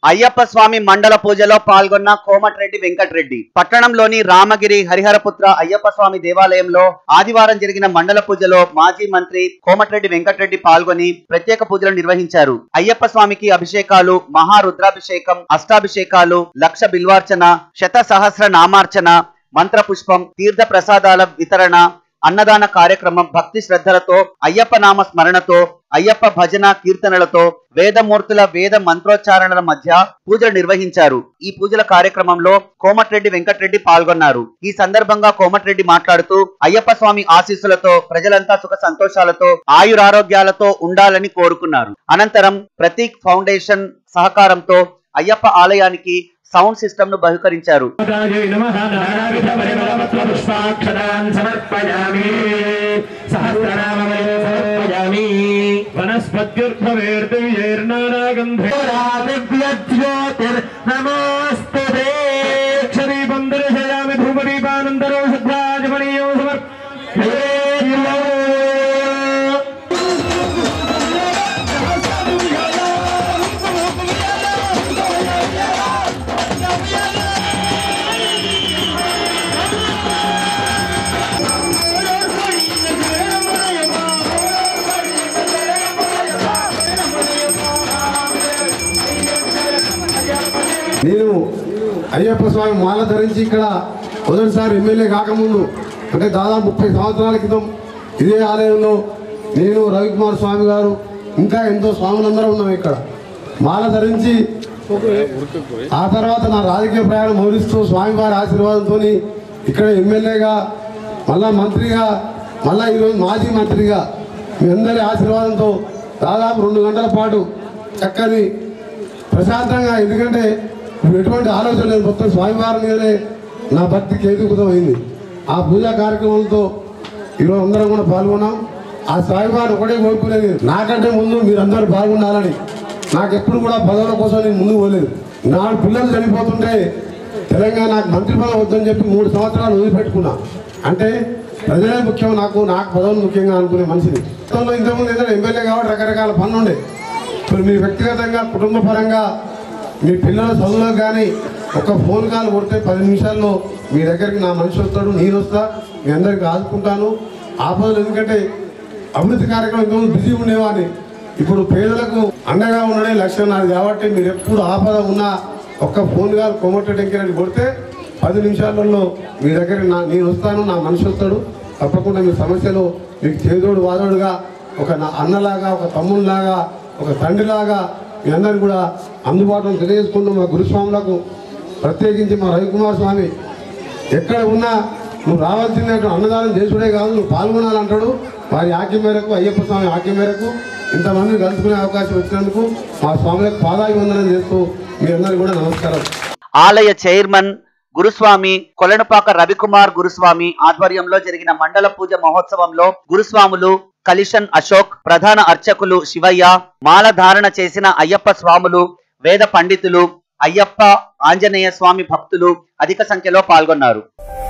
అయ్యప్ప స్వామి మండల పూజలో పాల్గొన్న కోమటిరెడ్డి వెంకటరెడ్డి పట్టణంలోని రామగిరి హరిహరపుత్ర అయ్యప్ప స్వామి దేవాలయంలో ఆదివారం జరిగిన మండల పూజలో మాజీ మంత్రి కోమటిరెడ్డి వెంకటరెడ్డి పాల్గొని ప్రత్యేక పూజలు నిర్వహించారు అయ్యప్ప స్వామికి అభిషేకాలు మహారుద్రాభిషేకం అష్టాభిషేకాలు లక్ష బిల్వార్చన శత సహస్ర నామార్చన మంత్ర పుష్పం తీర్థ ప్రసాదాల వితరణ అన్నదాన కార్యక్రమం భక్తి శ్రద్ధలతో అయ్యప్ప నామ స్మరణతో అయ్యప్ప భజన కీర్తనలతో వేదమూర్తుల వేద మంత్రోచ్చారణల మధ్య పూజలు నిర్వహించారు ఈ పూజల కార్యక్రమంలో కోమటిరెడ్డి వెంకటరెడ్డి పాల్గొన్నారు ఈ సందర్భంగా కోమటిరెడ్డి మాట్లాడుతూ అయ్యప్ప స్వామి ఆశీస్సులతో ప్రజలంతా సుఖ సంతోషాలతో ఆయురారోగ్యాలతో ఉండాలని కోరుకున్నారు అనంతరం ప్రతీక్ ఫౌండేషన్ సహకారంతో అయ్యప్ప ఆలయానికి సౌండ్ సిస్టమ్ ను బహుకరించారు రాజై నమః నానావిధపరిమళపత్రపుష్పాక్షరాన్ సమర్పయామి సహస్రనామమే సమర్పయామి వనస్పత్యుర్భవేర్దివ్యైర్నానాగంధే దివ్యజ్యోతిర్నమోస్తుతే క్షరీపం దర్శయామి ధూపదీపానంతరో శుద్ధాజమనీయం సమర్పయామి నేను అయ్యప్ప స్వామి మాల ధరించి ఇక్కడ మొదటిసారి ఎమ్మెల్యే కాకముందు అంటే దాదాపు ముప్పై సంవత్సరాల క్రితం ఇదే ఆలయంలో నేను రవికుమార్ స్వామి గారు ఇంకా ఎంతో స్వాములందరూ ఉన్నాం ఇక్కడ మాల ధరించి ఆ తర్వాత నా రాజకీయ ప్రయాణం మౌలిస్తూ స్వామివారి ఆశీర్వాదంతో ఇక్కడ ఎమ్మెల్యేగా మళ్ళా మంత్రిగా మళ్ళా ఈరోజు మాజీ మంత్రిగా మీ అందరి ఆశీర్వాదంతో దాదాపు రెండు గంటల పాటు చక్కని ప్రశాంతంగా ఎందుకంటే ఇప్పుడు ఎటువంటి ఆలోచన లేదు మొత్తం స్వామివారి మీదనే నా భక్తి కేంద్రీకృతం అయింది ఆ పూజా కార్యక్రమంతో ఈరోజు అందరం కూడా పాల్గొన్నాం ఆ స్వామివారిని ఒకటే కోరుకునేది నాకంటే ముందు మీరందరూ బాగుండాలని నాకు ఎప్పుడు కూడా పదవుల కోసం నేను ముందుకు పోలేదు నా పిల్లలు చనిపోతుంటే తెలంగాణ నాకు మంత్రి పదవి వద్దని చెప్పి మూడు సంవత్సరాలు వదిలిపెట్టుకున్నా అంటే ప్రజలే ముఖ్యం నాకు నాకు పదవులు ముఖ్యంగా అనుకునే మనిషిని గతంలో ఇంతకుముందు ఏదైనా ఎమ్మెల్యే కాబట్టి రకరకాల పనులు ఉండే ఇప్పుడు మీ వ్యక్తిగతంగా కుటుంబ పరంగా మీ పిల్లల చదువులకు కానీ ఒక ఫోన్ కాల్ కొడితే పది నిమిషాల్లో మీ దగ్గరికి నా మనిషి వస్తాడు నేను వస్తా మీ అందరికి ఆదుకుంటాను ఆపదలు ఎందుకంటే అభివృద్ధి కార్యక్రమం ఇంతకుముందు బిజీ ఉండేవాడిని ఇప్పుడు పేదలకు అండగా ఉండడే లక్ష్యం నాది కాబట్టి మీరు ఎప్పుడు ఆపద ఉన్నా ఒక్క ఫోన్ కాల్ కొమ్మట డెంకిరని కొడితే పది నిమిషాలలో మీ దగ్గరికి నా నేను వస్తాను నా మనిషి వస్తాడు తప్పకుండా మీ సమస్యలు మీకు చేదోడు వాదోడుగా ఒక నా అన్నలాగా ఒక తమ్ముళ్ళలాగా ఒక తండ్రిలాగా మీ అందరిని కూడా అందుబాటులో తెలియజేసుకుంటూ మా గురుస్వాములకు ప్రత్యేకించి మా రవికుమార్ స్వామి ఎక్కడ ఉన్నా నువ్వు రావాల్సిందే అన్నదానం చేసుడే కాదు నువ్వు పాల్గొనాలంటాడు వారి ఆజ్ఞ మేరకు అయ్యప్ప స్వామి ఆజ్ఞ మేరకు ఇంతమంది కలుసుకునే అవకాశం వచ్చినందుకు మా స్వాములకు పాదాభివందనం చేస్తూ మీ అందరికీ కూడా నమస్కారం ఆలయ చైర్మన్ గురుస్వామి కొలనుపాక రవికుమార్ గురుస్వామి ఆధ్వర్యంలో జరిగిన మండల పూజ మహోత్సవంలో గురుస్వాములు కలిషన్ అశోక్ ప్రధాన అర్చకులు శివయ్య మాల ధారణ చేసిన అయ్యప్ప స్వాములు వేద పండితులు అయ్యప్ప ఆంజనేయ స్వామి భక్తులు అధిక సంఖ్యలో పాల్గొన్నారు